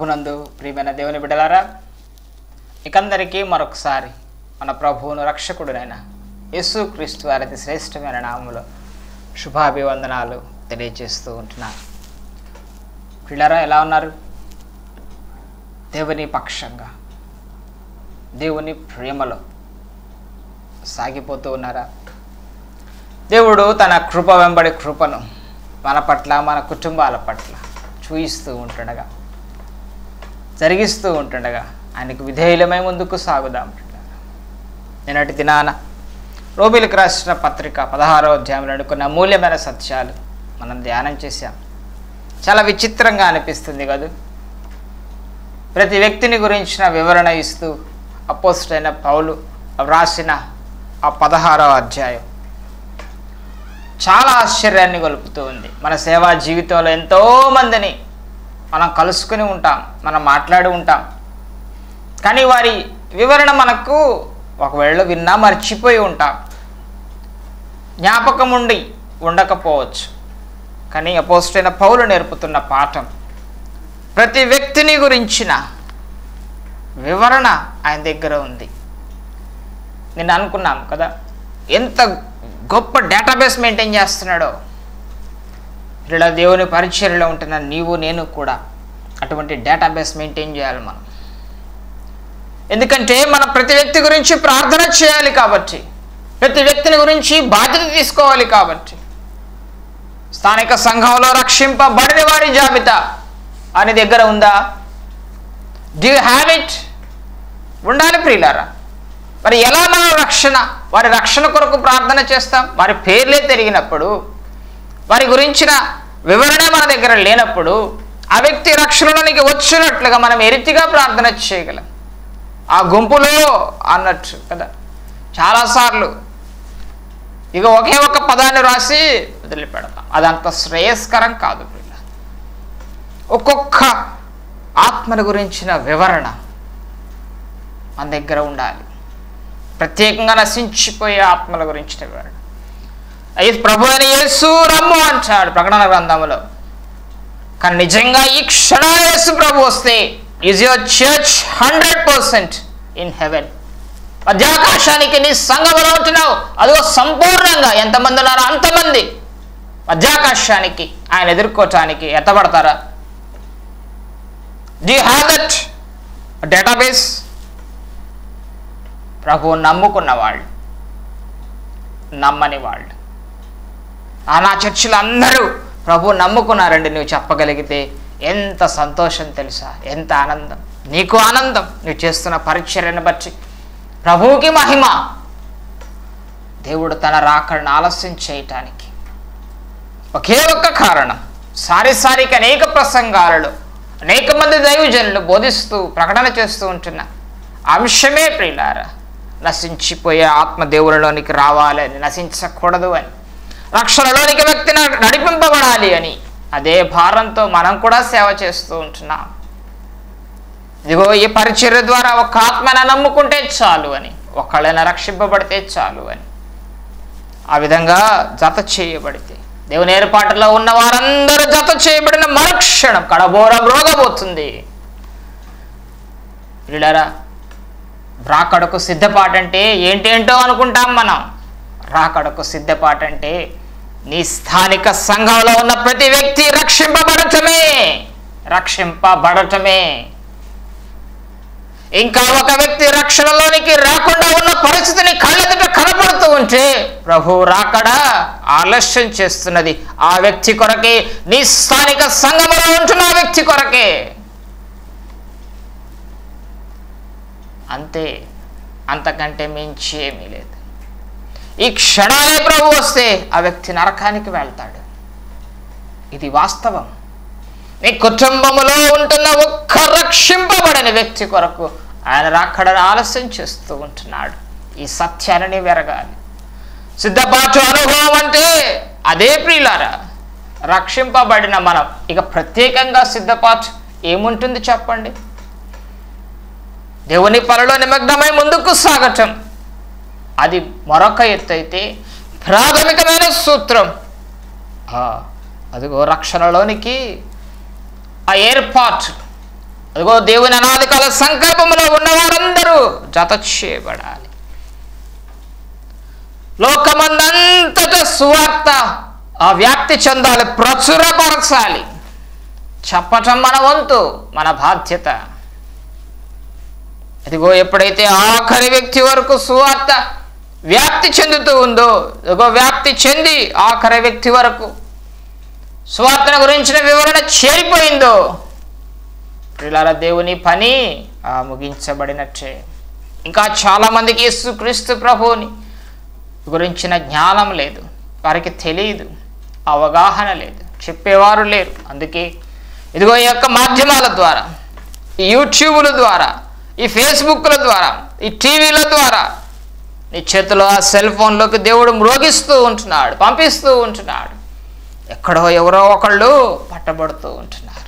ప్రభునందు ప్రియమైన దేవుని బిడ్డలారా ఇకందరికీ మరొకసారి మన ప్రభువును రక్షకుడునైన యేసు క్రీస్తు వారి అతి శ్రేష్టమైన నామములో శుభాభివందనాలు తెలియజేస్తూ ఉంటున్నాను పిల్లరా ఎలా ఉన్నారు దేవుని పక్షంగా దేవుని ప్రేమలో సాగిపోతూ ఉన్నారా దేవుడు తన కృప వెంబడి కృపను మన పట్ల మన కుటుంబాల పట్ల చూయిస్తూ ఉంటుండగా జరిగిస్తూ ఉంటుండగా ఆయనకు విధేయులమై ముందుకు సాగుదాం నిన్నటి దినాన రోబిలకు రాసిన పత్రిక పదహారో అధ్యాయంలో కొన్ని అమూల్యమైన సత్యాలు మనం ధ్యానం చేశాం చాలా విచిత్రంగా అనిపిస్తుంది కదా ప్రతి వ్యక్తిని గురించిన వివరణ ఇస్తూ అపోస్టైన పౌలు వ్రాసిన ఆ పదహారో అధ్యాయం చాలా ఆశ్చర్యాన్ని గొలుపుతూ ఉంది మన సేవా జీవితంలో ఎంతోమందిని మనం కలుసుకుని ఉంటాం మనం మాట్లాడి ఉంటాం కానీ వారి వివరణ మనకు ఒకవేళ విన్నా మర్చిపోయి ఉంటాం జ్ఞాపకం ఉండి ఉండకపోవచ్చు కానీ అపోస్టైన పౌలు నేర్పుతున్న పాఠం ప్రతి వ్యక్తిని గురించిన వివరణ ఆయన దగ్గర ఉంది నేను అనుకున్నాం కదా ఎంత గొప్ప డేటాబేస్ మెయింటైన్ చేస్తున్నాడో ఇలా దేవుని పరిచర్యలో ఉంటున్న నీవు నేను కూడా అటువంటి డేటాబేస్ మెయింటైన్ చేయాలి మనం ఎందుకంటే మనం ప్రతి వ్యక్తి గురించి ప్రార్థన చేయాలి కాబట్టి ప్రతి వ్యక్తిని గురించి బాధ్యత తీసుకోవాలి కాబట్టి స్థానిక సంఘంలో రక్షింపబడిన వారి జాబితా అని దగ్గర ఉందా డూ యూ హ్యావ్ ఇట్ ఉండాలి ప్రియులారా మరి ఎలా మనం రక్షణ వారి రక్షణ కొరకు ప్రార్థన చేస్తాం వారి పేర్లే తిరిగినప్పుడు వారి గురించిన వివరణ మన దగ్గర లేనప్పుడు ఆ వ్యక్తి రక్షణలోనికి వచ్చినట్లుగా మనం ఎరితిగా ప్రార్థన చేయగలం ఆ గుంపులో అన్నట్టు కదా చాలాసార్లు ఇక ఒకే ఒక పదాన్ని రాసి వదిలిపెడతాం అదంత శ్రేయస్కరం కాదు పిల్ల ఒక్కొక్క ఆత్మల గురించిన వివరణ మన దగ్గర ఉండాలి ప్రత్యేకంగా నశించిపోయే ఆత్మల గురించిన వివరణ అయితే ప్రభు అని యేసు రమ్ము అంటాడు ప్రకటన గ్రంథంలో కానీ నిజంగా ఈ క్షణ యేసు ప్రభు వస్తే is your church hundred percent in heaven మధ్యాకాశానికి నీ సంఘంలో ఉంటున్నావు అదిగో సంపూర్ణంగా ఎంతమంది ఉన్నారో అంతమంది మధ్యాకాశానికి ఆయన ఎదుర్కోవటానికి ఎత్తబడతారా డూ హ్యావ్ దట్ డేటాబేస్ ప్రభు నమ్ముకున్న వాళ్ళు నమ్మని వాళ్ళు ఆ నా చర్చిలో అందరూ ప్రభు నమ్ముకున్నారండి నువ్వు చెప్పగలిగితే ఎంత సంతోషం తెలుసా ఎంత ఆనందం నీకు ఆనందం నువ్వు చేస్తున్న పరిచర్యను బట్టి ప్రభువుకి మహిమ దేవుడు తన రాకడను ఆలస్యం చేయటానికి ఒకే ఒక్క కారణం సారి సారికి అనేక ప్రసంగాలలో అనేక మంది దైవజనులు బోధిస్తూ ప్రకటన చేస్తూ ఉంటున్న అంశమే ప్రియులారా నశించిపోయే ఆత్మ దేవునిలోనికి రావాలని నశించకూడదు అని రక్షణలోనికి వ్యక్తి నడిపింపబడాలి అని అదే భారంతో మనం కూడా సేవ చేస్తూ ఉంటున్నాం ఇదిగో ఈ పరిచర్య ద్వారా ఒక ఆత్మను నమ్ముకుంటే చాలు అని ఒకళ్ళైనా రక్షింపబడితే చాలు అని ఆ విధంగా జత చేయబడితే దేవుని ఏర్పాటులో ఉన్న వారందరూ జత చేయబడిన మరుక్షణం కడబోర మ్రోగబోతుంది పిల్లరా రాకడకు సిద్ధపాటంటే ఏంటేంటో అనుకుంటాం మనం రాకడకు సిద్ధపాటంటే నీ స్థానిక సంఘంలో ఉన్న ప్రతి వ్యక్తి రక్షింపబడటమే రక్షింపబడటమే ఇంకా ఒక వ్యక్తి రక్షణలోనికి రాకుండా ఉన్న పరిస్థితిని కళ్ళెదుట కనపడుతూ ఉంటే ప్రభు రాకడ ఆలస్యం చేస్తున్నది ఆ వ్యక్తి కొరకే నీ స్థానిక సంఘంలో ఉంటున్న ఆ వ్యక్తి కొరకే అంతే అంతకంటే మించి ఏమీ లేదు ఈ క్షణాలే ప్రభు వస్తే ఆ వ్యక్తి నరకానికి వెళ్తాడు ఇది వాస్తవం నీ కుటుంబములో ఉంటున్న ఒక్క రక్షింపబడని వ్యక్తి కొరకు ఆయన రాకడను ఆలస్యం చేస్తూ ఉంటున్నాడు ఈ సత్యాన్ని వెరగాలి సిద్ధపాటు అనుభవం అంటే అదే ప్రియులారా రక్షింపబడిన మనం ఇక ప్రత్యేకంగా సిద్ధపాటు ఏముంటుంది చెప్పండి దేవుని పనిలో నిమగ్నమై ముందుకు సాగటం అది మరొక ఎత్తు అయితే ప్రాథమికమైన సూత్రం ఆ, అదిగో రక్షణలోనికి ఆ ఏర్పాటు అదిగో దేవుని అనాది కాల సంకల్పంలో ఉన్నవారందరూ జత చేయబడాలి లోకమందంతట సువార్త ఆ వ్యాప్తి చెందాలి ప్రచురపరచాలి చెప్పటం మన వంతు మన బాధ్యత ఇదిగో ఎప్పుడైతే ఆఖరి వ్యక్తి వరకు సువార్త వ్యాప్తి చెందుతూ ఉందో ఇదిగో వ్యాప్తి చెంది ఆఖరి వ్యక్తి వరకు సువార్తన గురించిన వివరణ చేరిపోయిందో ప్రిలార దేవుని పని ఆ, ముగించబడినట్టే ఇంకా చాలామందికి యేసుక్రీస్తు ప్రభువుని గురించిన జ్ఞానం లేదు వారికి తెలియదు అవగాహన లేదు చెప్పేవారు లేరు అందుకే ఇదిగో ఈ యొక్క మాధ్యమాల ద్వారా ఈ యూట్యూబుల ద్వారా ఈ ఫేస్బుక్ల ద్వారా ఈ టీవీల ద్వారా నీ చేతిలో ఆ సెల్ ఫోన్లోకి దేవుడు మ్రోగిస్తూ ఉంటున్నాడు పంపిస్తూ ఉంటున్నాడు ఎక్కడో ఎవరో ఒకళ్ళు పట్టబడుతూ ఉంటున్నారు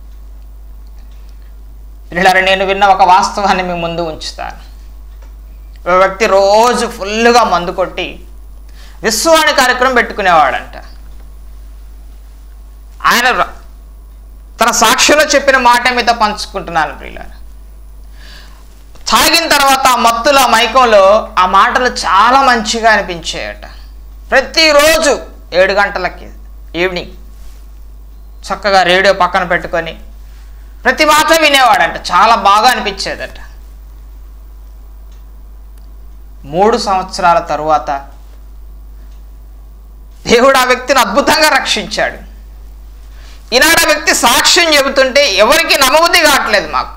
పిల్లలు నేను విన్న ఒక వాస్తవాన్ని మీ ముందు ఉంచుతాను ఒక వ్యక్తి రోజు ఫుల్గా మందు కొట్టి విశ్వాణి కార్యక్రమం పెట్టుకునేవాడంట ఆయన ర- తన సాక్షిలో చెప్పిన మాట మీద పంచుకుంటున్నాను ప్రియులారా తాగిన తర్వాత ఆ మత్తులో ఆ మైకంలో ఆ మాటలు చాలా మంచిగా అనిపించాయట ప్రతిరోజు ఏడు గంటలకి ఈవినింగ్ చక్కగా రేడియో పక్కన పెట్టుకొని ప్రతి మాట వినేవాడంట చాలా బాగా అనిపించేదట మూడు సంవత్సరాల తరువాత దేవుడు ఆ వ్యక్తిని అద్భుతంగా రక్షించాడు ఈనాడు ఆ వ్యక్తి సాక్ష్యం చెబుతుంటే ఎవరికి నమ్మబుద్ధి కావట్లేదు మాకు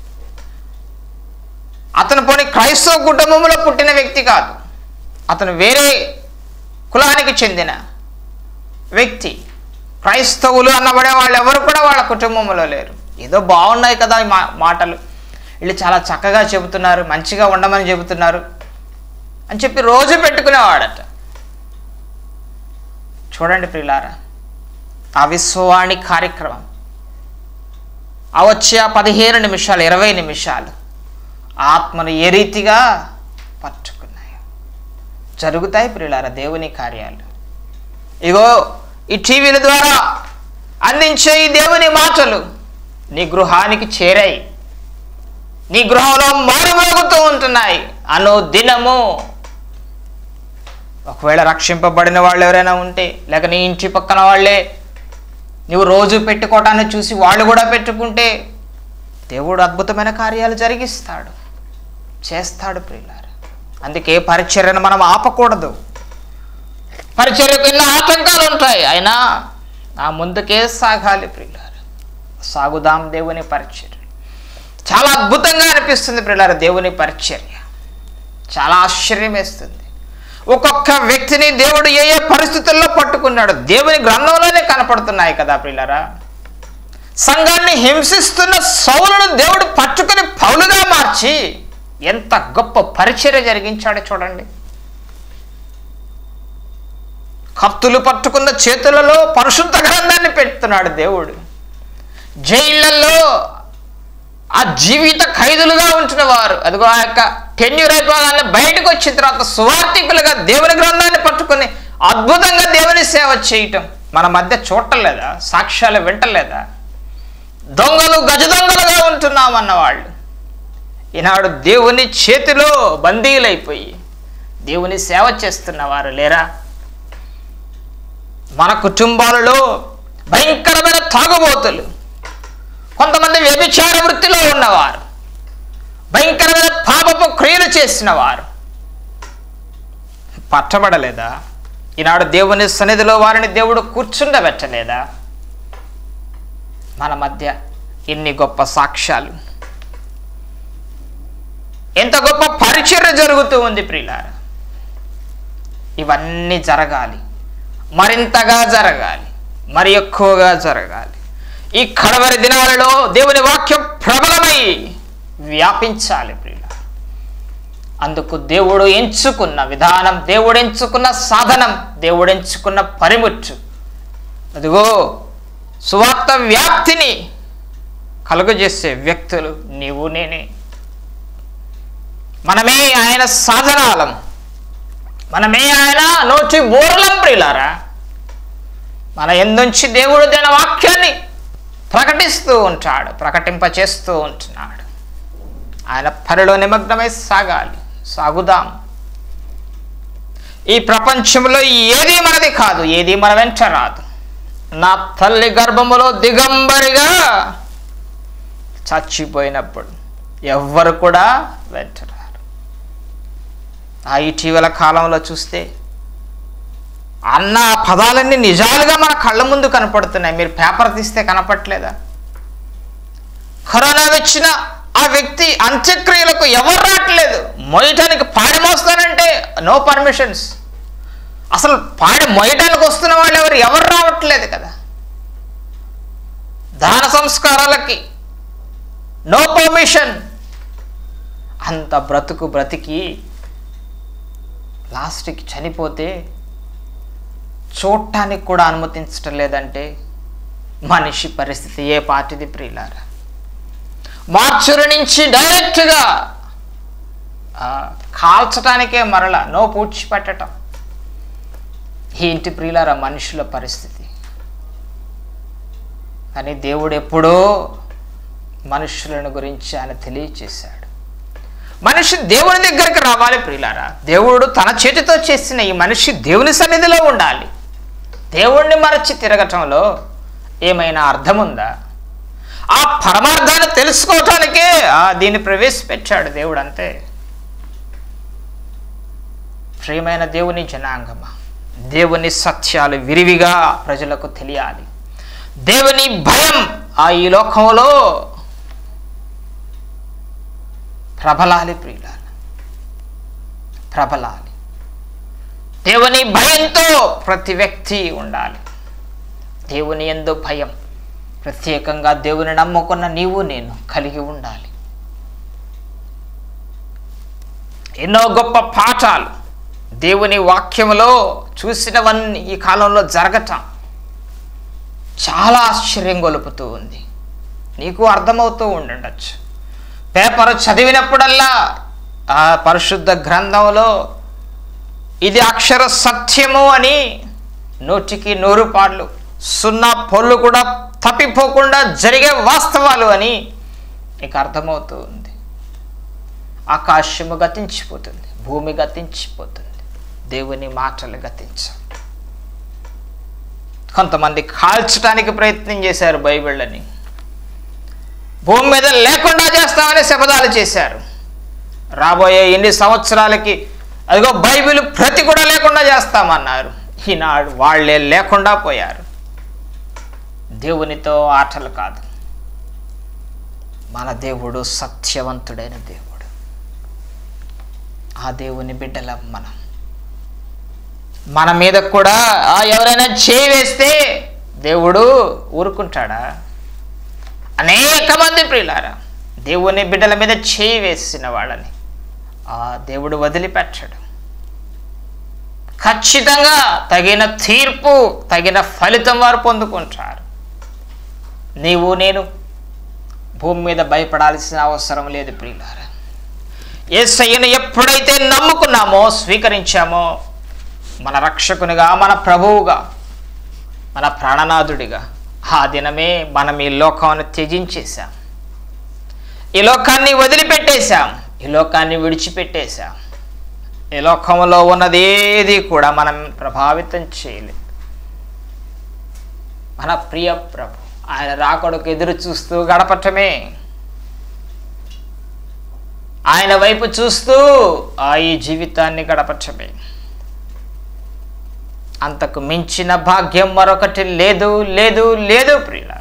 అతను పోనీ క్రైస్తవ కుటుంబంలో పుట్టిన వ్యక్తి కాదు అతను వేరే కులానికి చెందిన వ్యక్తి క్రైస్తవులు అన్నబడే వాళ్ళు ఎవరు కూడా వాళ్ళ కుటుంబంలో లేరు ఏదో బాగున్నాయి కదా ఈ మా మాటలు వీళ్ళు చాలా చక్కగా చెబుతున్నారు మంచిగా ఉండమని చెబుతున్నారు అని చెప్పి రోజు పెట్టుకునేవాడట చూడండి ప్రియులారా ఆ విశ్వవాణి కార్యక్రమం ఆ వచ్చే ఆ పదిహేను నిమిషాలు ఇరవై నిమిషాలు ఆత్మను ఏ రీతిగా పట్టుకున్నాయి జరుగుతాయి ప్రియులారా దేవుని కార్యాలు ఇగో ఈ టీవీల ద్వారా అందించే ఈ దేవుని మాటలు నీ గృహానికి చేరాయి నీ గృహంలో మారుమోగుతూ ఉంటున్నాయి అను దినము ఒకవేళ రక్షింపబడిన వాళ్ళు ఎవరైనా ఉంటే లేక నీ ఇంటి పక్కన వాళ్ళే నువ్వు రోజు పెట్టుకోవటాన్ని చూసి వాళ్ళు కూడా పెట్టుకుంటే దేవుడు అద్భుతమైన కార్యాలు జరిగిస్తాడు చేస్తాడు ప్రియులారు అందుకే పరిచర్యను మనం ఆపకూడదు పరిచర్యకు ఎన్నో ఆటంకాలు ఉంటాయి అయినా ఆ ముందుకే సాగాలి ప్రియులారు సాగుదాం దేవుని పరిచర్య చాలా అద్భుతంగా అనిపిస్తుంది ప్రియులారు దేవుని పరిచర్య చాలా ఆశ్చర్యం వేస్తుంది ఒక్కొక్క వ్యక్తిని దేవుడు ఏ ఏ పరిస్థితుల్లో పట్టుకున్నాడు దేవుని గ్రంథంలోనే కనపడుతున్నాయి కదా ప్రియులారా సంఘాన్ని హింసిస్తున్న సౌలను దేవుడు పట్టుకుని పౌలుగా మార్చి ఎంత గొప్ప పరిచర్య జరిగించాడో చూడండి కత్తులు పట్టుకున్న చేతులలో పరిశుద్ధ గ్రంథాన్ని పెడుతున్నాడు దేవుడు జైళ్ళల్లో ఆ జీవిత ఖైదులుగా ఉంటున్న వారు అదిగో ఆ యొక్క టెన్యూర్ అయిపోగానే బయటకు వచ్చిన తర్వాత సువార్థికులుగా దేవుని గ్రంథాన్ని పట్టుకుని అద్భుతంగా దేవుని సేవ చేయటం మన మధ్య చూడలేదా సాక్ష్యాలు వింటలేదా దొంగలు గజ దొంగలుగా ఉంటున్నాం అన్నవాళ్ళు ఈనాడు దేవుని చేతిలో బందీలైపోయి దేవుని సేవ చేస్తున్న వారు లేరా మన కుటుంబాలలో భయంకరమైన తాగుబోతులు కొంతమంది వ్యభిచార వృత్తిలో ఉన్నవారు భయంకరమైన పాపపు క్రియలు చేసిన వారు పట్టబడలేదా ఈనాడు దేవుని సన్నిధిలో వారిని దేవుడు కూర్చుండబెట్టలేదా మన మధ్య ఎన్ని గొప్ప సాక్ష్యాలు ఎంత గొప్ప పరిచర్య జరుగుతూ ఉంది ప్రియులార ఇవన్నీ జరగాలి మరింతగా జరగాలి మరి ఎక్కువగా జరగాలి ఈ కడవరి దినాలలో దేవుని వాక్యం ప్రబలమై వ్యాపించాలి ప్రియుల అందుకు దేవుడు ఎంచుకున్న విధానం దేవుడు ఎంచుకున్న సాధనం దేవుడు ఎంచుకున్న పరిముచ్చు అదిగో సువార్త వ్యాప్తిని కలుగజేసే వ్యక్తులు నీవు నేనే మనమే ఆయన సాధనాలం మనమే ఆయన నోటి బోరలం ప్రియులారా మన ఎందుంచి దేవుడు తన వాక్యాన్ని ప్రకటిస్తూ ఉంటాడు ప్రకటింపచేస్తూ ఉంటున్నాడు ఆయన పనిలో నిమగ్నమై సాగాలి సాగుదాం ఈ ప్రపంచంలో ఏది మనది కాదు ఏది మన వెంట రాదు నా తల్లి గర్భములో దిగంబరిగా చచ్చిపోయినప్పుడు ఎవ్వరు కూడా వెంట రారు ఆ ఇటీవల కాలంలో చూస్తే అన్న ఆ పదాలన్నీ నిజాలుగా మన కళ్ళ ముందు కనపడుతున్నాయి మీరు పేపర్ తీస్తే కనపట్లేదా కరోనా వచ్చిన ఆ వ్యక్తి అంత్యక్రియలకు ఎవరు రావట్లేదు మొయటానికి పాడి మోస్తానంటే నో పర్మిషన్స్ అసలు పాడి మొయటానికి వస్తున్న వాళ్ళు ఎవరు ఎవరు రావట్లేదు కదా దాన సంస్కారాలకి నో పర్మిషన్ అంత బ్రతుకు బ్రతికి లాస్ట్కి చనిపోతే చూడటానికి కూడా అనుమతించటం లేదంటే మనిషి పరిస్థితి ఏ పార్టీది ప్రియులారా మార్చురి నుంచి డైరెక్ట్గా ఆ, కాల్చటానికే మరల నో పూడ్చిపెట్టడం ఏంటి ప్రియులారా మనుషుల పరిస్థితి కానీ దేవుడు ఎప్పుడో మనుషులను గురించి ఆయన తెలియచేశాడు మనిషి దేవుని దగ్గరికి రావాలి ప్రియులారా దేవుడు తన చేతితో చేసిన ఈ మనిషి దేవుని సన్నిధిలో ఉండాలి దేవుణ్ణి మరచి తిరగటంలో ఏమైనా అర్థం ఉందా ఆ పరమార్థాన్ని తెలుసుకోవటానికే ఆ దీన్ని ప్రవేశపెట్టాడు దేవుడు అంతే ప్రియమైన దేవుని జనాంగమా దేవుని సత్యాలు విరివిగా ప్రజలకు తెలియాలి దేవుని భయం ఆ ఈ లోకంలో ప్రబలాలి ప్రియులాల ప్రబలాలి దేవుని భయంతో ప్రతి వ్యక్తి ఉండాలి దేవుని ఎందు భయం ప్రత్యేకంగా దేవుని నమ్ముకున్న నీవు నేను కలిగి ఉండాలి ఎన్నో గొప్ప పాఠాలు దేవుని వాక్యములో చూసినవన్నీ ఈ కాలంలో జరగటం చాలా ఆశ్చర్యం గొలుపుతూ ఉంది నీకు అర్థమవుతూ ఉండుండొచ్చు పేపర్ చదివినప్పుడల్లా ఆ పరిశుద్ధ గ్రంథంలో ఇది అక్షర సత్యము అని నూటికి నూరు పాళ్ళు సున్నా పొల్లు కూడా తప్పిపోకుండా జరిగే వాస్తవాలు అని నీకు అర్థమవుతూ ఉంది ఆకాశము గతించిపోతుంది భూమి గతించిపోతుంది దేవుని మాటలు గతించవు కొంతమంది కాల్చడానికి ప్రయత్నం చేశారు బైబిళ్ళని భూమి మీద లేకుండా చేస్తామని శపథాలు చేశారు రాబోయే ఎన్ని సంవత్సరాలకి అదిగో బైబిల్ ప్రతి కూడా లేకుండా చేస్తామన్నారు ఈనాడు వాళ్ళే లేకుండా పోయారు దేవునితో ఆటలు కాదు మన దేవుడు సత్యవంతుడైన దేవుడు ఆ దేవుని బిడ్డలం మనం మన మీద కూడా ఆ ఎవరైనా చేయి వేస్తే దేవుడు ఊరుకుంటాడా అనేక మంది ప్రియులారా దేవుని బిడ్డల మీద చేయి వేసిన వాళ్ళని ఆ దేవుడు వదిలిపెట్టడు ఖచ్చితంగా తగిన తీర్పు తగిన ఫలితం వారు పొందుకుంటారు నీవు నేను భూమి మీద భయపడాల్సిన అవసరం లేదు ప్రియులారా ఏసయ్యను ఎప్పుడైతే నమ్ముకున్నామో స్వీకరించామో మన రక్షకునిగా మన ప్రభువుగా మన ప్రాణనాథుడిగా ఆ దినమే మనం ఈ లోకాన్ని త్యజించేశాం ఈ లోకాన్ని వదిలిపెట్టేశాం ఈ లోకాన్ని విడిచిపెట్టేశాం ఈ లోకంలో ఉన్నది ఏది కూడా మనం ప్రభావితం చేయలేదు మన ప్రియ ప్రభు ఆయన రాకడకు ఎదురు చూస్తూ గడపటమే ఆయన వైపు చూస్తూ ఆ ఈ జీవితాన్ని గడపటమే అంతకు మించిన భాగ్యం మరొకటి లేదు లేదు లేదు ప్రియులారా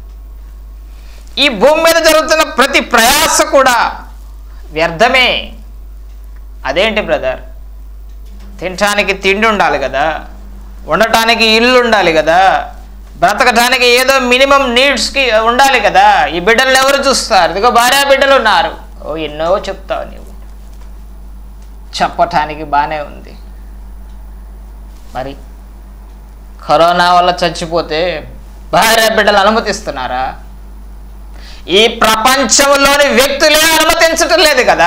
ఈ భూమి మీద జరుగుతున్న ప్రతి ప్రయాస కూడా వ్యర్థమే అదేంటి బ్రదర్ తినటానికి తిండి ఉండాలి కదా ఉండటానికి ఇల్లు ఉండాలి కదా బ్రతకటానికి ఏదో మినిమం నీడ్స్కి ఉండాలి కదా ఈ బిడ్డలను ఎవరు చూస్తారు ఇదిగో భార్య బిడ్డలు ఉన్నారు ఓ ఎన్నో చెప్తావు నీవు చెప్పటానికి బాగానే ఉంది మరి కరోనా వల్ల చచ్చిపోతే భార్య బిడ్డలు అనుమతిస్తున్నారా ఈ ప్రపంచంలోని వ్యక్తులే అనుమతించటం లేదు కదా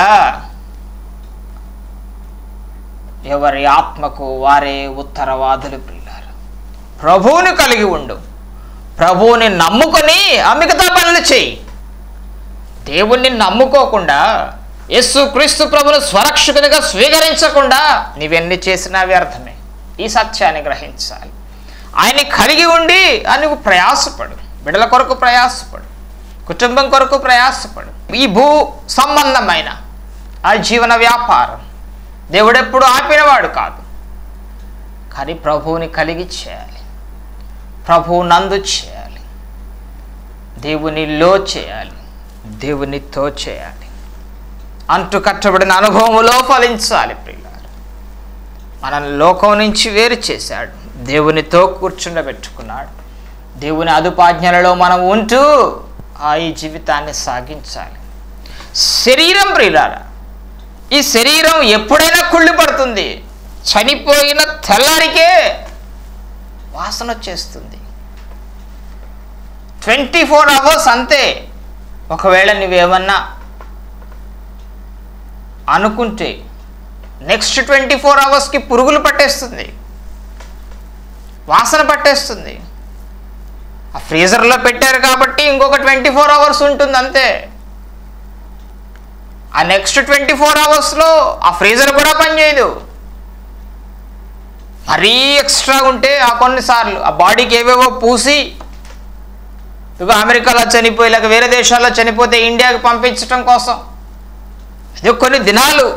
ఎవరి ఆత్మకు వారే ఉత్తరవాదులు ప్రియులారు ప్రభువుని కలిగి ఉండు ప్రభువుని నమ్ముకొని ఆ మిగతా పనులు చేయి దేవుణ్ణి నమ్ముకోకుండా యేసు క్రీస్తు ప్రభును స్వరక్షకునిగా స్వీకరించకుండా నీవెన్ని చేసినా వ్యర్థమే ఈ సత్యాన్ని గ్రహించాలి ఆయన్ని కలిగి ఉండి ఆ నువ్వు ప్రయాసపడు బిడల కొరకు ప్రయాసపడు కుటుంబం కొరకు ప్రయాసపడు ఈ భూ సంబంధమైన ఆ జీవన వ్యాపారం దేవుడెప్పుడు ఆపినవాడు కాదు కానీ ప్రభువుని కలిగి చేయాలి ప్రభువు నందు చేయాలి దేవునిలో చేయాలి దేవునితో చేయాలి అంటు కట్టబడిన అనుభవములో ఫలించాలి ప్రియులారు మనల్ని లోకం నుంచి వేరు చేశాడు దేవునితో కూర్చుండబెట్టుకున్నాడు దేవుని అదుపాజ్ఞలలో మనం ఉంటూ ఆ ఈ జీవితాన్ని సాగించాలి శరీరం ప్రియులారా ఈ శరీరం ఎప్పుడైనా కుళ్ళి పడుతుంది చనిపోయిన తెల్లారికే వాసన వచ్చేస్తుంది ట్వంటీ ఫోర్ అవర్స్ అంతే ఒకవేళ నువ్వేమన్నా అనుకుంటే నెక్స్ట్ ట్వంటీ ఫోర్ అవర్స్కి పురుగులు పట్టేస్తుంది వాసన పట్టేస్తుంది ఆ ఫ్రీజర్లో పెట్టారు కాబట్టి ఇంకొక ట్వంటీ ఫోర్ అవర్స్ ఉంటుంది అంతే ఆ నెక్స్ట్ ట్వంటీ ఫోర్ అవర్స్లో ఆ ఫ్రీజర్ కూడా పనిచేయదు మరీ ఎక్స్ట్రా ఉంటే ఆ కొన్నిసార్లు ఆ బాడీకి ఏవేవో పూసి ఇదిగో అమెరికాలో చనిపోయి లేక వేరే దేశాల్లో చనిపోతే ఇండియాకి పంపించడం కోసం ఇది కొన్ని దినాలు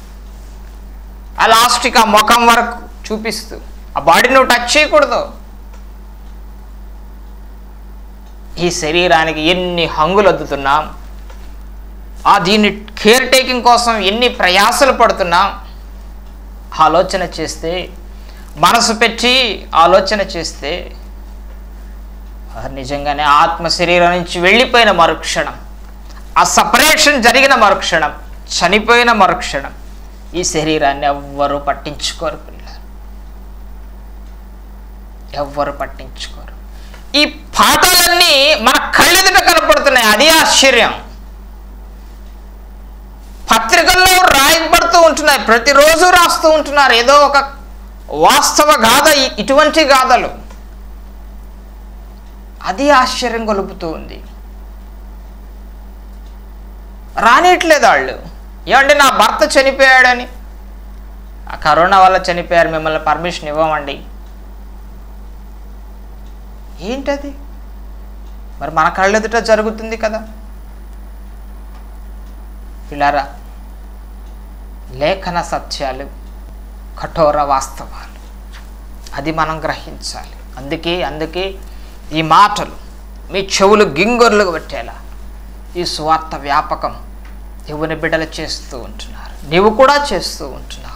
ఆ లాస్ట్కి ఆ ముఖం వరకు చూపిస్తూ ఆ బాడీ నువ్వు టచ్ చేయకూడదు ఈ శరీరానికి ఎన్ని హంగులు అద్దుతున్నాం ఆ దీన్ని కేర్ టేకింగ్ కోసం ఎన్ని ప్రయాసలు పడుతున్నాం ఆలోచన చేస్తే మనసు పెట్టి ఆలోచన చేస్తే ఆ నిజంగానే ఆత్మ శరీరం నుంచి వెళ్ళిపోయిన మరుక్షణం ఆ సపరేషన్ జరిగిన మరుక్షణం చనిపోయిన మరుక్షణం ఈ శరీరాన్ని ఎవ్వరూ పట్టించుకోరు పిల్లలు ఎవ్వరు పట్టించుకోరు ఈ పాఠాలన్నీ మన కళ్ళెదుట కనపడుతున్నాయి అది ఆశ్చర్యం పత్రికల్లో రాయబడుతూ ఉంటున్నాయి ప్రతిరోజు రాస్తూ ఉంటున్నారు ఏదో ఒక వాస్తవ గాథ ఇ- ఇటువంటి గాథలు అది ఆశ్చర్యం గొలుపుతూ ఉంది రానియట్లేదు వాళ్ళు ఏమంటే నా భర్త చనిపోయాడని ఆ కరోనా వల్ల చనిపోయారు మిమ్మల్ని పర్మిషన్ ఇవ్వమండి ఏంటది మరి మన కళ్ళెదుట జరుగుతుంది కదా పిల్లారా లేఖన సత్యాలు కఠోర వాస్తవాలు అది మనం గ్రహించాలి అందుకే అందుకే ఈ మాటలు మీ చెవులు గింగొర్లుగా పెట్టేలా ఈ సువార్త వ్యాపకం దేవుని బిడ్డలు చేస్తూ ఉంటున్నారు నీవు కూడా చేస్తూ ఉంటున్నావు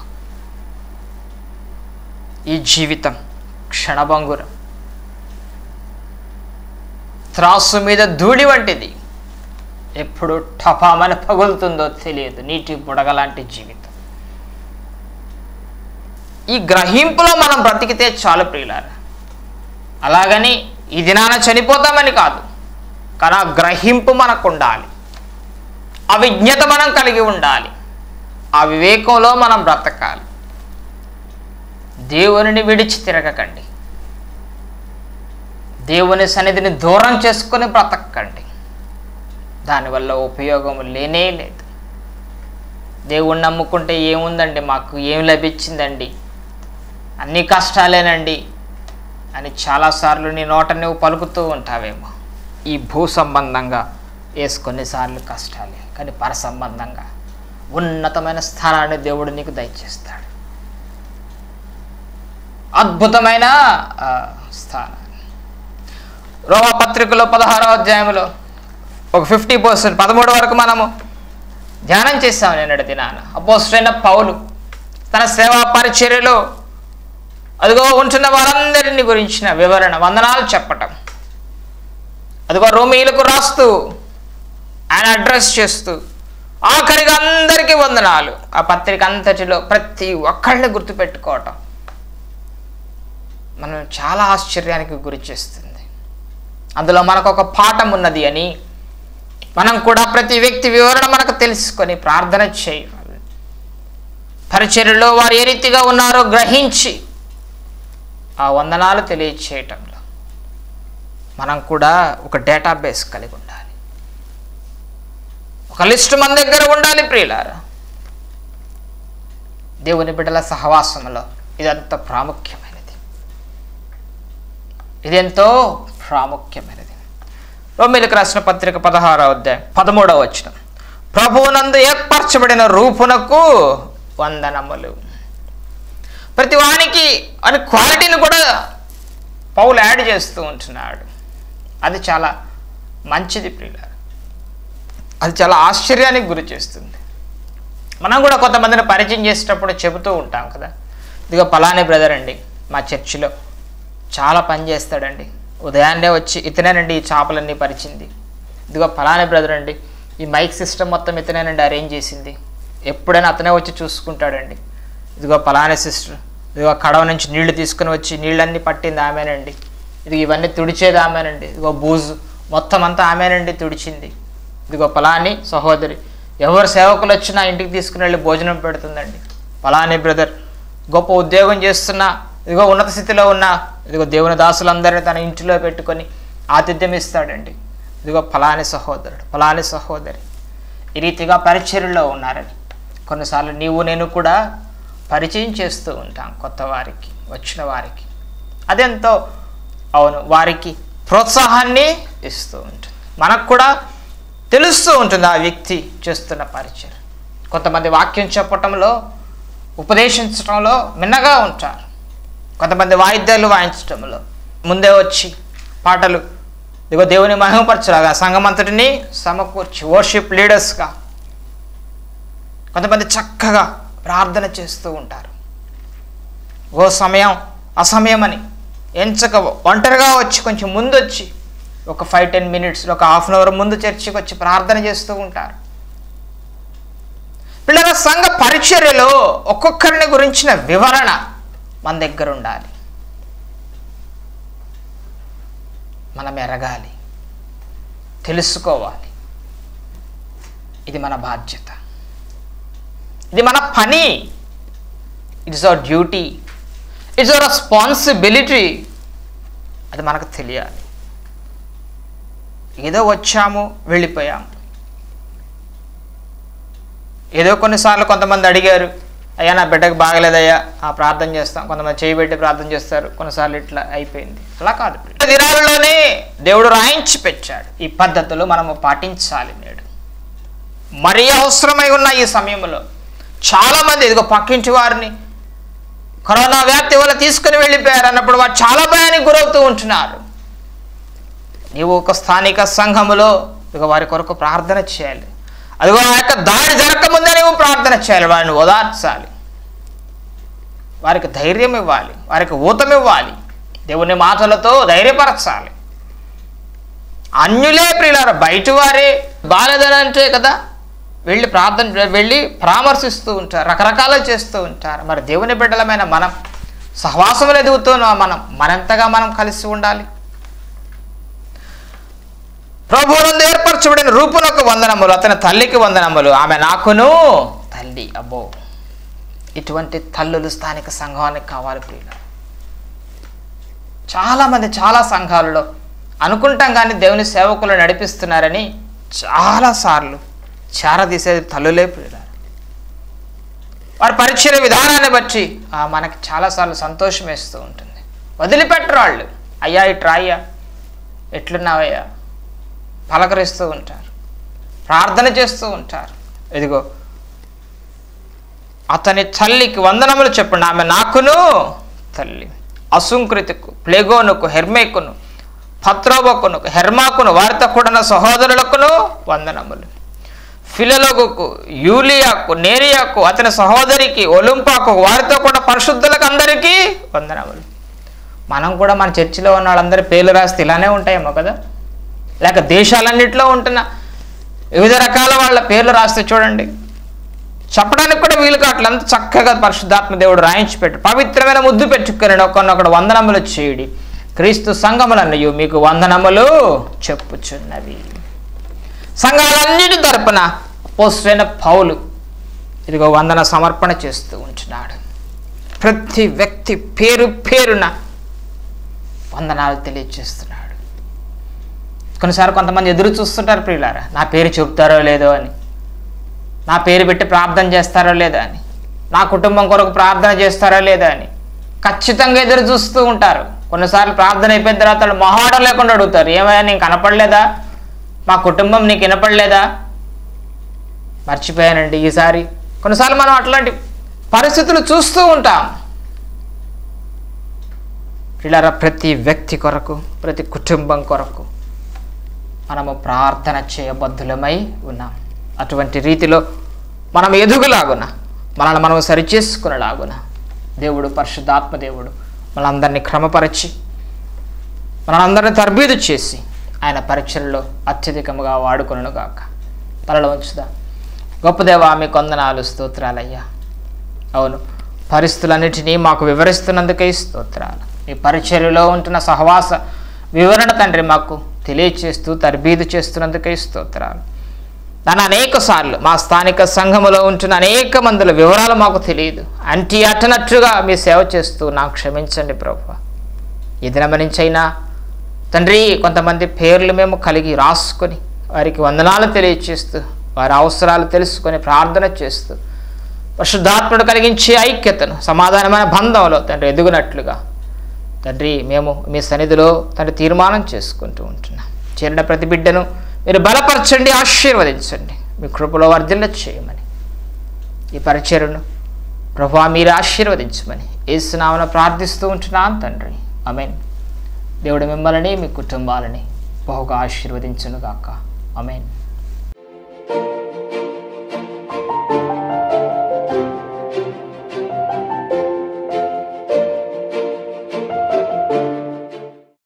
ఈ జీవితం క్షణభంగురం త్రాసు మీద ధూళి వంటిది ఎప్పుడు టపామని పగులుతుందో తెలియదు నీటి బుడగ లాంటి జీవితం ఈ గ్రహింపులో మనం బ్రతికితే చాలు ప్రియులారా అలాగని ఈ దినాన చనిపోతామని కాదు కానీ ఆ గ్రహింపు మనకు ఉండాలి ఆ విజ్ఞత మనం కలిగి ఉండాలి ఆ వివేకంలో మనం బ్రతకాలి దేవునిని విడిచి తిరగకండి దేవుని సన్నిధిని దూరం చేసుకొని బ్రతకండి దానివల్ల ఉపయోగం లేనే లేదు దేవుణ్ణి నమ్ముకుంటే ఏముందండి మాకు ఏం లభించిందండి అన్ని కష్టాలేనండి అని చాలాసార్లు నీ నోట నువ్వు పలుకుతూ ఉంటావేమో ఈ భూ సంబంధంగా వేసు కొన్నిసార్లు కష్టాలే కానీ పర సంబంధంగా ఉన్నతమైన స్థానాన్ని దేవుడు నీకు దయచేస్తాడు అద్భుతమైన ఆ, స్థానాన్ని రోమా పత్రికలో పదహారవ అధ్యాయంలో ఒక ఫిఫ్టీ పర్సెంట్ పదమూడు వరకు మనము ధ్యానం చేస్తాం నిన్నటి దినాన అపోస్టైన పౌలు తన సేవా పరిచర్యలో అదిగో ఉంటున్న వారందరిని గురించిన వివరణ వందనాలు చెప్పటం అదిగో రోమీలకు రాస్తూ ఆయన అడ్రస్ చేస్తూ ఆఖరిగా అందరికీ వందనాలు ఆ పత్రిక అంతటిలో ప్రతి ఒక్కళ్ళని గుర్తుపెట్టుకోవటం మనం చాలా ఆశ్చర్యానికి గురి చేస్తుంది అందులో మనకు ఒక పాఠం ఉన్నది అని మనం కూడా ప్రతి వ్యక్తి వివరణ మనకు తెలుసుకొని ప్రార్థన చేయాలి పరిచర్యలో వారు ఏ రీతిగా ఉన్నారో గ్రహించి ఆ వందనాలు తెలియచేయటంలో మనం కూడా ఒక డేటాబేస్ కలిగి ఉండాలి ఒక లిస్ట్ మన దగ్గర ఉండాలి ప్రియులారా దేవుని బిడ్డల సహవాసంలో ఇదంత ప్రాముఖ్యమైనది ఇదెంతో ప్రాముఖ్యమైనది రోమిలకు రాసిన పత్రిక పదహారవ అధ్యాయం పదమూడవ వచ్చిన ప్రభువునందు ఏర్పరచబడిన రూపునకు వందనములు ప్రతి వానికి అని క్వాలిటీని కూడా పౌలు యాడ్ చేస్తూ ఉంటున్నాడు అది చాలా మంచిది ప్రియుల అది చాలా ఆశ్చర్యానికి గురి చేస్తుంది మనం కూడా కొంతమందిని పరిచయం చేసేటప్పుడు చెబుతూ ఉంటాం కదా ఇదిగో పలాని బ్రదర్ అండి మా చర్చిలో చాలా పని చేస్తాడండి ఉదయాన్నే వచ్చి ఇతనేనండి ఈ చేపలన్నీ పరిచింది ఇదిగో పలాని బ్రదర్ అండి ఈ మైక్ సిస్టమ్ మొత్తం ఇతనేనండి అరేంజ్ చేసింది ఎప్పుడైనా అతనే వచ్చి చూసుకుంటాడండి ఇదిగో పలాని సిస్టర్ ఇదిగో కడవ నుంచి నీళ్లు తీసుకుని వచ్చి నీళ్ళన్నీ పట్టింది ఆమెనండి ఇది ఇవన్నీ తుడిచేది ఆమెనండి ఇదిగో బూజు మొత్తం అంతా ఆమెనండి తుడిచింది ఇదిగో పలాని సహోదరి ఎవరు సేవకులు వచ్చినా ఇంటికి తీసుకుని వెళ్ళి భోజనం పెడుతుందండి పలాని బ్రదర్ గొప్ప ఉద్యోగం చేస్తున్నా ఇదిగో ఉన్నత స్థితిలో ఉన్న ఇదిగో దేవుని దాసులందరినీ తన ఇంటిలో పెట్టుకొని ఆతిథ్యం ఇస్తాడండి ఇదిగో ఫలాని సహోదరుడు ఫలాని సహోదరి ఈ రీతిగా పరిచర్యలో ఉన్నారని కొన్నిసార్లు నీవు నేను కూడా పరిచయం చేస్తూ ఉంటాం కొత్త వారికి వచ్చిన వారికి అదెంతో అవును వారికి ప్రోత్సాహాన్ని ఇస్తూ ఉంటుంది మనకు కూడా తెలుస్తూ ఉంటుంది ఆ వ్యక్తి చేస్తున్న పరిచయం కొంతమంది వాక్యం చెప్పటంలో ఉపదేశించడంలో మిన్నగా ఉంటారు కొంతమంది వాయిద్యాలు వాయించడంలో ముందే వచ్చి పాటలు ఇదిగో దేవుని మహిమపరచలాగా సంఘమంతటిని సమకూర్చి వర్షిప్ లీడర్స్గా కొంతమంది చక్కగా ప్రార్థన చేస్తూ ఉంటారు ఓ సమయం అసమయం అని ఎంచక ఒంటరిగా వచ్చి కొంచెం ముందు వచ్చి ఒక ఫైవ్ టెన్ మినిట్స్ ఒక హాఫ్ అన్ అవర్ ముందు చర్చికి వచ్చి ప్రార్థన చేస్తూ ఉంటారు పిల్లల సంఘ పరిచర్యలో ఒక్కొక్కరిని గురించిన వివరణ మన దగ్గర ఉండాలి మనం ఎరగాలి తెలుసుకోవాలి ఇది మన బాధ్యత ఇది మన పని it's our duty it's our responsibility అది మనకు తెలియాలి ఏదో వచ్చాము వెళ్ళిపోయాము ఏదో కొన్నిసార్లు కొంతమంది అడిగారు అయ్యా నా బిడ్డకు బాగలేదయ్యా ఆ ప్రార్థన చేస్తాం కొంతమంది చేయి పెట్టి ప్రార్థన చేస్తారు కొన్నిసార్లు ఇట్లా అయిపోయింది అలా కాదు దినాలలోనే దేవుడు రాయించి పెట్టాడు ఈ పద్ధతులు మనము పాటించాలి నేడు మరీ అవసరమై ఉన్న ఈ సమయంలో చాలామంది ఇదిగో పక్కింటి వారిని కరోనా వ్యాప్తి వల్ల తీసుకుని వెళ్ళిపోయారు అన్నప్పుడు వారు చాలా భయానికి గురవుతూ ఉంటున్నారు నీవు ఒక స్థానిక సంఘములో ఇక వారి కొరకు ప్రార్థన చేయాలి అదిగో ఆ యొక్క దాడి జరగకముందే నీవు ప్రార్థన చేయాలి వారిని ఓదార్చాలి వారికి ధైర్యం ఇవ్వాలి వారికి ఊతం ఇవ్వాలి దేవుని మాటలతో ధైర్యపరచాలి అన్యులే ప్రియులారు బయట వారే బాలేదని అంటే కదా వెళ్ళి ప్రార్థన వెళ్ళి పరామర్శిస్తూ ఉంటారు రకరకాలు చేస్తూ ఉంటారు మరి దేవుని బిడ్డలమైన మనం సహవాసములు ఎదుగుతున్నాం మనం మనంతగా మనం కలిసి ఉండాలి ప్రభువునందు ఏర్పరచబడిన రూపునకు వందనములు అతని తల్లికి వందనములు ఆమె నాకును తల్లి అబ్బో ఇటువంటి తల్లులు స్థానిక సంఘానికి కావాలి ప్రియుల చాలామంది చాలా సంఘాలలో అనుకుంటాం కానీ దేవుని సేవకులు నడిపిస్తున్నారని చాలాసార్లు చారదీసేది తల్లులే ప్రియుల వారి పరిచయ విధానాన్ని బట్టి ఆ, మనకి చాలాసార్లు సంతోషం వేస్తూ ఉంటుంది వదిలిపెట్టరు వాళ్ళు అయ్యా ఇట్రా అయ్యా ఎట్లున్నావయ్యా పలకరిస్తూ ఉంటారు ప్రార్థన చేస్తూ ఉంటారు ఇదిగో అతని తల్లికి వందనములు చెప్పండి ఆమె నాకును తల్లి అసుంకృతికు ప్లేగోనుకు హెర్మేకును పత్రోబకును హెర్మాకును వారితో కూడిన సహోదరులకును వందనములు ఫిలలోగుకు యూలియాకు నేరియాకు అతని సహోదరికి ఒలింపాకు వారితో కూడా పరిశుద్ధులకు అందరికీ వందనములు మనం కూడా మన చర్చిలో ఉన్న వాళ్ళందరి పేర్లు రాస్తే ఇలానే ఉంటాయేమో కదా లేక దేశాలన్నింటిలో ఉంటున్న వివిధ రకాల వాళ్ళ పేర్లు రాస్తే చూడండి చెప్పడానికి కూడా వీలు కావట్లేదు అంత చక్కగా పరిశుద్ధాత్మ దేవుడు రాయించి పెట్టు పవిత్రమైన ముద్దు పెట్టుకుని ఒకనొకడు వందనములు చేయుడి క్రీస్తు సంఘములన్నయు మీకు వందనములు చెప్పుచున్నవి సంఘాలన్నిటి తరపున పోస్టైన పౌలు ఇదిగో వందన సమర్పణ చేస్తూ ఉంటున్నాడు ప్రతి వ్యక్తి పేరు పేరున వందనాలు తెలియజేస్తున్నాడు కొన్నిసార్లు కొంతమంది ఎదురు చూస్తుంటారు ప్రియులారా నా పేరు చెబుతారో లేదో అని నా పేరు పెట్టి ప్రార్థన చేస్తారో లేదా అని నా కుటుంబం కొరకు ప్రార్థన చేస్తారో లేదా అని ఖచ్చితంగా ఎదురు చూస్తూ ఉంటారు కొన్నిసార్లు ప్రార్థన అయిపోయిన తర్వాత వాళ్ళు మొహాటం లేకుండా అడుగుతారు ఏమైనా నీకు కనపడలేదా మా కుటుంబం నీకు వినపడలేదా మర్చిపోయానండి ఈసారి కొన్నిసార్లు మనం అట్లాంటి పరిస్థితులు చూస్తూ ఉంటాం పిల్లల ప్రతి వ్యక్తి కొరకు ప్రతి కుటుంబం కొరకు మనము ప్రార్థన చేయబద్ధులమై ఉన్నాం అటువంటి రీతిలో మనం ఎదుగులాగున మనల్ని మనం సరిచేసుకునేలాగున దేవుడు పరిశుద్ధాత్మ దేవుడు మనందరినీ క్రమపరిచి మనందరినీ తర్బీదు చేసి ఆయన పరీక్షల్లో అత్యధికముగా వాడుకొనుగాక గాక తలలో ఉంచుదా గొప్ప దేవా మీ కొందనాలు స్తోత్రాలయ్యా అవును పరిస్థితులన్నిటినీ మాకు వివరిస్తున్నందుకే స్తోత్రాలు మీ పరిచర్యలో ఉంటున్న సహవాస వివరణ తండ్రి మాకు తెలియచేస్తూ తర్బీదు చేస్తున్నందుకే స్తోత్రాలు దాని అనేక సార్లు మా స్థానిక సంఘములో ఉంటున్న అనేక మందుల వివరాలు మాకు తెలియదు అంటి అట్టనట్టుగా మీ సేవ చేస్తూ నాకు క్షమించండి ప్రభు ఈ దినం నుంచైనా తండ్రి కొంతమంది పేర్లు మేము కలిగి రాసుకొని వారికి వందనాలు తెలియచేస్తూ వారి అవసరాలు తెలుసుకొని ప్రార్థన చేస్తూ పరిశుద్ధాత్ముడు కలిగించే ఐక్యతను సమాధానమైన బంధంలో తండ్రి ఎదుగునట్లుగా తండ్రి మేము మీ సన్నిధిలో తండ్రి తీర్మానం చేసుకుంటూ ఉంటున్నాం చేరిన ప్రతి బిడ్డను మీరు బలపరచండి ఆశీర్వదించండి మీ కృపలో వర్ధిల్ల చేయమని ఈ పరిచయను ప్రభా మీరు ఆశీర్వదించమని ఏసునామన ప్రార్థిస్తూ ఉంటున్నాను తండ్రి అమెన్ దేవుడు మిమ్మల్ని మీ కుటుంబాలని బహుగా ఆశీర్వదించునుగాక అమెన్